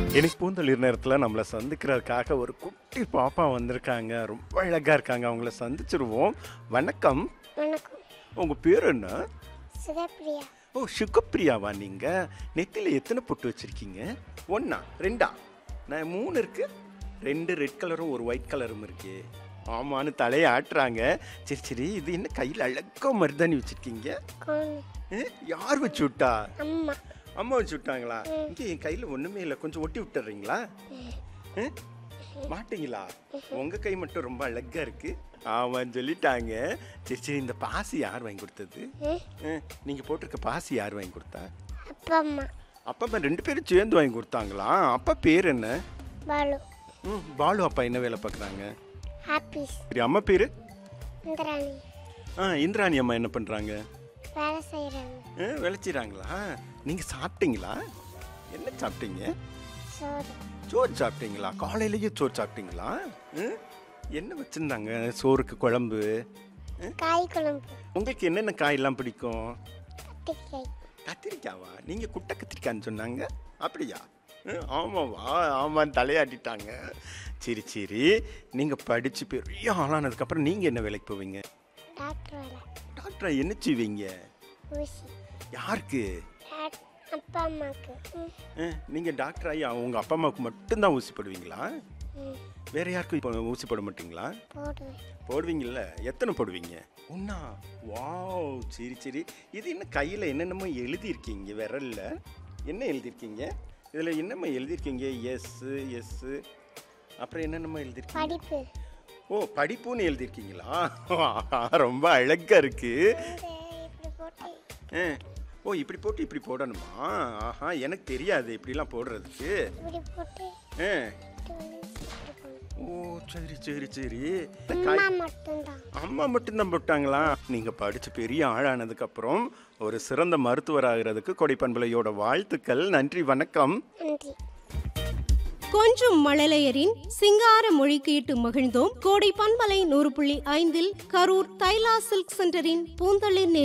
எனக்கு பூந்தளிர் நேரத்தில் நம்மளை சந்திக்கிறதுக்காக ஒரு குட்டி பாப்பா வந்திருக்காங்க ரொம்ப அழகாக இருக்காங்க அவங்கள சந்திச்சிருவோம் வணக்கம் வணக்கம் உங்கள் பேர் என்ன சுதப்பிரியா ஓ சுகப்பிரியாவா நீங்கள் நெத்தியில் எத்தனை பொட்டு வச்சுருக்கீங்க ஒன்றா ரெண்டா நான் மூணு இருக்கு ரெண்டு ரெட் கலரும் ஒரு ஒயிட் கலரும் இருக்கு ஆமான்னு தலையை ஆட்டுறாங்க சரி சரி இது என்ன கையில் அழகா மருதாணி வச்சுருக்கீங்க கோன் யார் வச்சு விட்டா அம்மா அம்மா வச்சு விட்டாங்களா இங்கே என் கையில் ஒன்றுமே இல்லை கொஞ்சம் ஒட்டி விட்டுறீங்களா ஆ? மாட்டீங்களா உங்க கை மட்டும் ரொம்ப அழகா இருக்கு ஆமான்னு சொல்லிட்டாங்க சரி சரி இந்த பாசி யார் வாங்கி கொடுத்தது ம், ஆ, நீங்க போட்டிருக்க பாசி யார் வாங்கி கொடுத்தா அப்பா அம்மா அப்பா அம்மா ரெண்டு பேரும் சேர்ந்து வாங்கி கொடுத்தாங்களா அப்பா பேர் என்ன பாலு ம், பாலு அப்பா என்ன வேலை பார்க்குறாங்க ஹாப்பீஸ் சரி அம்மா பேர் இந்திராணி ஆ இந்திராணி அம்மா என்ன பண்ணுறாங்க வேலை செய்கிறாங்க விளைச்சிறாங்களா நீங்கள் சாப்பிட்டீங்களா என்ன சாப்பிட்டீங்க சோறு சோறு சாப்பிட்டீங்களா காலையிலேயே சோறு சாப்பிட்டீங்களா ம்? என்ன வச்சுருந்தாங்க சோறுக்கு குழம்பு காய் குழம்பு உங்களுக்கு என்னென்ன காயெல்லாம் பிடிக்கும் கத்திரிக்காய் கத்திரிக்காவா நீங்கள் குட்டை கத்திரிக்கான்னு சொன்னாங்க அப்படியா ம், ஆமாவா ஆமான்னு தலையாட்டிட்டாங்க சரி சரி நீங்கள் படித்து பெரிய ஆளானதுக்கப்புறம் நீங்கள் என்ன வேலைக்கு போவீங்க டாக்டர் வேலை டாக்டரா என்ன செய்வீங்க ஊசி யாருக்கு டாக்- அப்பா அம்மாவுக்கு ம், நீங்கள் டாக்டர் ஆகி உங்கள் அப்பா அம்மாவுக்கு மட்டும்தான் ஊசி போடுவீங்களா ம், வேற யாருக்கும் இப்போ ஊசி போட மாட்டீங்களா போடுவேன் போடுவீங்கல்ல எத்தனை போடுவீங்க ஒன்றா வாவ் சரி சரி இது என்ன கையில் என்னென்னமோ எழுதியிருக்கீங்க விரல்ல என்ன எழுதியிருக்கீங்க இதில் என்னம்மா எழுதியிருக்கீங்க எஸ்ஸு எஸ்ஸு அப்புறம் என்னென்னமோ எழுதியிருக்கீங்க படிப்பு ஓ படிப்புன்னு எழுதியிருக்கீங்களா ரொம்ப அழகாக இருக்கு இந்த இப்படி போட்டு ஆ. ஓ இப்படி போட்டு இப்படி போடணுமா ஆஹா எனக்கு தெரியாது இப்படிலாம் போடுறதுக்கு இப்படி போட்டு ஆ. இப்படி வந்து இப்படி போடணும். ஓ சரி சரி சரி அம்மா மட்டும்தான் அம்மா மட்டும்தான் போட்டாங்களா நீங்க படிச்சு பெரிய ஆளானதுக்கு அப்புறம் ஒரு சிறந்த மருத்துவர் ஆகிறதுக்கு கொடைப்பண்பலையோட வாழ்த்துக்கள் நன்றி வணக்கம் நன்றி கொஞ்சும் மழலையரின் சிங்கார மொழி கேட்டு மகிழ்ந்தோம் கோடை பண்பலை நூறு புள்ளி ஐந்தில் கரூர் தைலா சில்க் சென்டரின் பூந்தளிர்